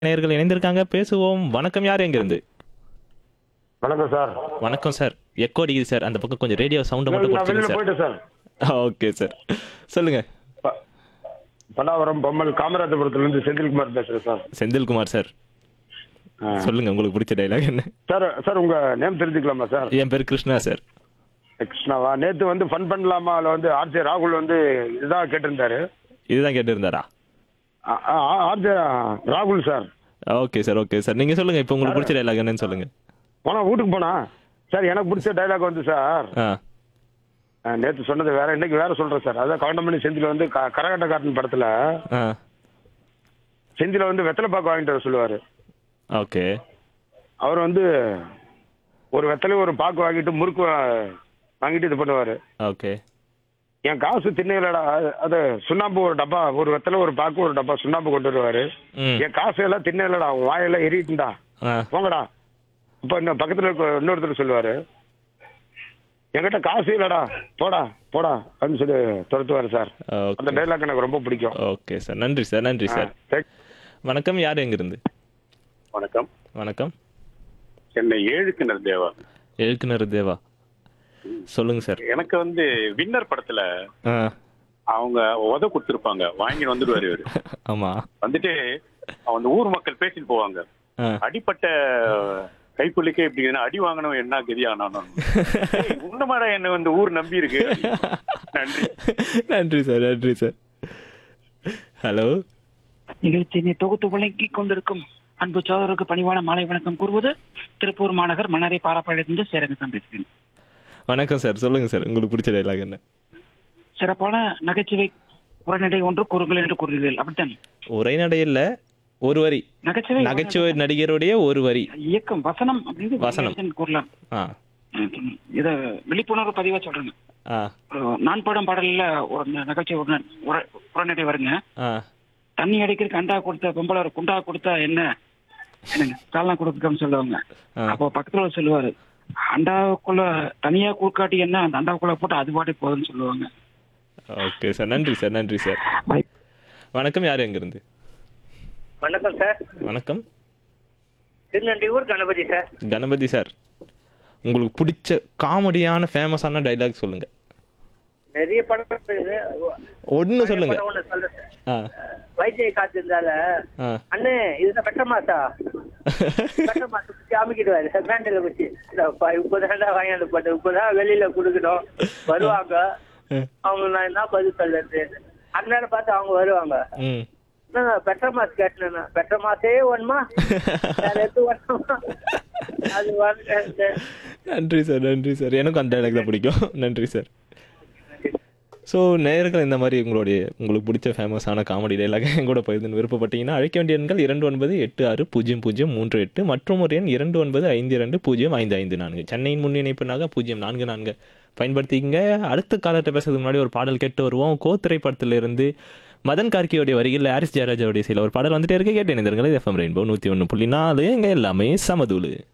நேயர்கள் இணைந்திருக்காங்க பேசுவோம் வணக்கம் யார் எங்க இருந்து வணக்கம் சார் வணக்கம் சார் எக்கோ அடிக்குது சார் அந்த பக்கம் கொஞ்சம் ரேடியோ சவுண்டை மட்டும் நான் குறைச்சிங்க வெளியில சார் போயிட்டேன் சார் ஓகே சார் சொல்லுங்க ப- பல்லாவரம் பொம்மல் காமராஜபுரத்துல இருந்து செந்தில்குமார் பேசுறேன் சார் செந்தில்குமார் சார் ஆ. சொல்லுங்க உங்களுக்கு பிடிச்ச டைலாக் என்ன சார் சார் உங்க நேம் தெரிஞ்சுக்கலாமா சார் என் பேர் கிருஷ்ணா சார் கிருஷ்ணாவா நேத்து வந்து ஃபன் பண்ணலாமா அதுல வந்து ஆர்ஜே ராகுல் வந்து இதுதான் கேட்டிருந்தாரு இதுதான் கேட்டிருந்தாரா ஆர்ஜே ராகுல் sir okay sir okay sir நீங்க சொல்லுங்க இப்போ உங்களுக்கு பிடிச்ச டைலாக் என்னன்னு சொல்லுங்க போனா வீட்டுக்கு போனா சார் எனக்கு பிடிச்ச டைலாக் வந்து சார் ஆ ஆ, நேத்து சொன்னது வேற இன்னைக்கு வேற சொல்றேன் சார் அதான் கவுண்டமணி செந்தில் வந்து க- கரகாட்டக்காரன் படத்துல ஆ செந்தில வந்து வெத்தலை பாக்கு வாங்கிட்டு வர சொல்லுவாரு ஓகே அவர் வந்து ஒரு வெத்தலை ஒரு பாக்கு வாங்கிட்டு முறுக்கு வா- வாங்கிட்டு இது பண்ணுவாரு ஓகே என் காசு திண்ணையிலடா அது- அது சுண்ணாம்பு ஒரு டப்பா ஒரு வெத்தலை ஒரு பாக்கு ஒரு டப்பா சுண்ணாம்பு கொண்டு வருவாரு ம் என் காசு எல்லாம் திண்ணையிலடா உன் வாயெல்லாம் எரிட்டுண்டா ஆ போங்கடா இப்ப இன்னும் பக்கத்துல இருக்க இன்னொருத்தர் சொல்லுவாரு என்கிட்ட காசு இல்லடா போடா போடா அப்படின்னு சொல்லி துரத்துவாரு சார் அந்த ஓகே டைலாக் எனக்கு ரொம்ப பிடிக்கும் ஓகே சார் நன்றி சார் நன்றி சார் ஆ, வணக்கம் யார் எங்க இருந்து வணக்கம் வணக்கம் சென்னை ஏழு கிணறு தேவா எழுக்குனர் தேவா சொல்லுங்க சார் எனக்கு வந்து வின்னர் படத்துல ஆ அவங்க உத கொடுத்துருப்பாங்க வாங்கிட்டு வந்துடுவாரு இவரு ஆமா வந்துட்டு அந்த ஊர் மக்கள் பேசிட்டு போவாங்க ஆ அடிப்பட்ட கைப்புள்ளிக்கே இப்படி என்ன அடி வாங்கணும் என்ன கதி ஆனாலும் உன்னமாடா என்ன வந்து ஊர் நம்பி இருக்கு நன்றி நன்றி சார் நன்றி சார் ஹலோ நிகழ்ச்சியினை தொகுத்து வழங்கிக் கொண்டிருக்கும் அன்பு சோதருக்கு பணிவான மாலை வணக்கம் கூறுவது திருப்பூர் மாநகர் மணரை பாராப்பாளையத்திலிருந்து சேரங்கத்தான் பேசுகிறேன் வணக்கம் சார் சொல்லுங்க சார் உங்களுக்கு பிடிச்ச டைலாக் என்ன சிறப்பான நகைச்சுவை உரைநடை ஒன்று கூறுங்கள் என்று கூறுகிறீர்கள் அப்படித்தான் உரைநடை இல்ல ஒரு வரி நகைச்சுவை நகைச்சுவை நடிகருடைய ஒரு வரி இயக்கம் வசனம் அப்படின்னு வசனம். வசனம் கூறலாம் ஆ இத விழிப்புணர்வு பதிவா சொல்றேங்க ஆ ஒரு நான் படம் பாடல்ல ஒரு ந- நகைச்சுவை உரை- உரை- உரைநடை வருங்க ஆ தண்ணி அடிக்கிறதுக்கு அண்டா கொடுத்த பொம்பளை ஒரு குண்டா கொடுத்தா என்ன என்னங்க காலம் கொடுக்கன்னு சொல்லுவாங்க ஆ. அப்போ பக்கத்துல ஒரு சொல்லுவாரு அண்டாவுக்குள்ள தனியா கூழ்காட்டி என்ன அந்த அண்டாவுக்குள்ள போட்டு அது பாட்டு போகுதுன்னு சொல்லுவாங்க ஓகே சார் நன்றி சார் நன்றி சார் Bye. வணக்கம் யார் எங்க இருந்து வணக்கம் சார் வணக்கம் திருநண்டியூர் கணபதி சார் கணபதி சார் உங்களுக்கு பிடிச்ச காமெடியான ஃபேமஸான டைலாக் சொல்லுங்க நிறைய படம் இருக்குது. ஒன்னு சொல்லுங்க படம் ஒண்ணு சொல்றேன் சார். ஆ வைத்திய காத்திருந்தால ஆ அண்ணே இதுதான் பெட்ட மாசா பெட்ட மாசம் குச்சி அமுக்கிடுவாரு பேண்டில் குச்சி இப்பதான்டா வாங்கிட்டு போட்டேன் இப்பதான் வெளியில குடுக்கணும் வருவாங்க அவங்க நான் என்ன பதில் சொல்றது அந்நேரம் பார்த்து அவங்க வருவாங்க ம் என்னங்க பெட்ர மாஸ் கேட்டேன் பெட்ர மாசே ஒண்ணுமா வேற எது ஒண்ணுமா அது வந்து நன்றி சார் நன்றி சார் எனக்கும் அந்த டைலாக் தான் பிடிக்கும் நன்றி சார் ஸோ நேயர்கள் இந்த மாதிரி உங்களுடைய உங்களுக்கு பிடிச்ச ஃபேமஸான காமெடி டைலாக் என் கூட பகிர்ந்து விருப்பப்பட்டீங்கன்னா அழைக்க வேண்டிய எண்கள் இரண்டு ஒன்பது எட்டு ஆறு பூஜ்ஜியம் பூஜ்ஜியம் மூன்று எட்டு மற்றும் ஒரு எண் இரண்டு ஒன்பது ஐந்து இரண்டு பூஜ்ஜியம் ஐந்து ஐந்து நான்கு சென்னையின் முன் இணைப்புனாக பூஜ்ஜியம் நான்கு நான்கு பயன்படுத்திக்கங்க அடுத்த காலத்தை பேசுறதுக்கு முன்னாடி ஒரு பாடல் கேட்டு வருவோம் கோ திரைப்படத்திலிருந்து மதன் கார்கியோடைய வரிகளில் ஹாரிஸ் ஜெயராஜாவுடைய சில ஒரு பாடல் வந்துட்டே இருக்க கேட்டு இணைந்திருங்கள் எஃப்எம் ரெயின்போ நூற்றி ஒன்று புள்ளி நாலு எங்க எல்லாமே சமதூளு